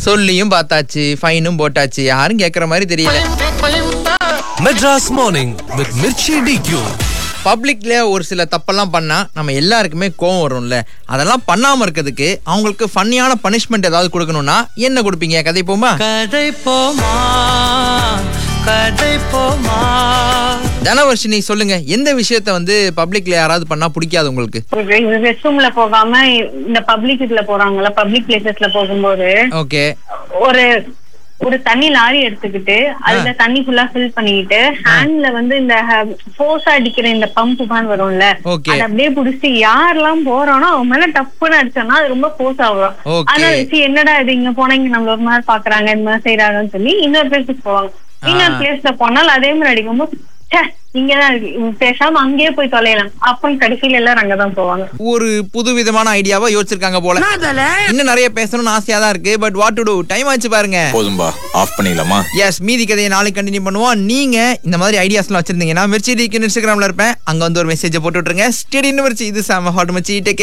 சொல்லியும் பார்த்தாச்சு ஃபைனும் போட்டாச்சு யாரும் கேக்குற மாதிரி தெரியல Madras Morning with Mirchi DQ. பப்ளிக்ல ஒரு சில தப்பெல்லாம் பண்ணா நம்ம எல்லாருக்குமே கோவம் வரும்ல அதெல்லாம் பண்ணாம இருக்கிறதுக்கு அவங்களுக்கு ஃபன்னியான பனிஷ்மெண்ட் ஏதாவது கொடுக்கணும்னா என்ன கொடுப்பீங்க கதை போமா கதை போமா கதை போமா தனவர்ஷினி சொல்லுங்க எந்த விஷயத்த வந்து பப்ளிக்ல யாராவது பண்ணா பிடிக்காது உங்களுக்கு ரெஸ்ட் ரூம்ல போகாம இந்த பப்ளிக் இதுல போறாங்கல்ல பப்ளிக் பிளேசஸ்ல போகும்போது ஓகே ஒரு ஒரு தண்ணி லாரி எடுத்துக்கிட்டு அதுல தண்ணி ஃபுல்லா ஃபில் பண்ணிக்கிட்டு ஹேண்ட்ல வந்து இந்த ஃபோர்ஸ் அடிக்கிற இந்த பம்ப் தான் வரும்ல Okay. அது அப்படியே புடிச்சு யாரெல்லாம் போறானோ அவன் மேல டப்புன்னு அடிச்சோம்னா அது ரொம்ப ஃபோர்ஸ் ஆகும் Okay. ஆனா see, என்னடா இது இங்க போனா இங்க நம்மள ஒரு மாதிரி பாக்குறாங்க இந்த மாதிரி செய்யறாங்கன்னு சொல்லி இன்னொரு பிளேஸுக்கு போவாங்க இன்னொரு பிளேஸ்ல போனால் அதே மாதிரி அடிக்கும்போது ச்சே இங்கதான் இருக்கு இவன் பேசாம அங்கேயே போய் தொலையலாம் அப்புறம் கடைசியில எல்லாரும் அங்கதான் போவாங்க ஒரு புது விதமான ஐடியாவா யோசிச்சிருக்காங்க போல இன்னும் நிறைய பேசணும்னு ஆசையா தான் இருக்கு but what to do time ஆச்சு பாருங்க போதும்பா ஆஃப் பண்ணிடலாமா எஸ் மீதி கதையை நாளைக்கு கண்டினியூ பண்ணுவோம் நீங்க இந்த மாதிரி ஐடியாஸ்லாம் வச்சிருந்தீங்கன்னா மிர்ச்சி டிக்கு இன்ஸ்டாகிராம்ல இருப்பேன் அங்க வந்து ஒரு மெசேஜ் போட்டு விட்டுருங்க ஸ்டேடியம் மிர்ச்சி இது சாம ஹாட் மச்சி டேக்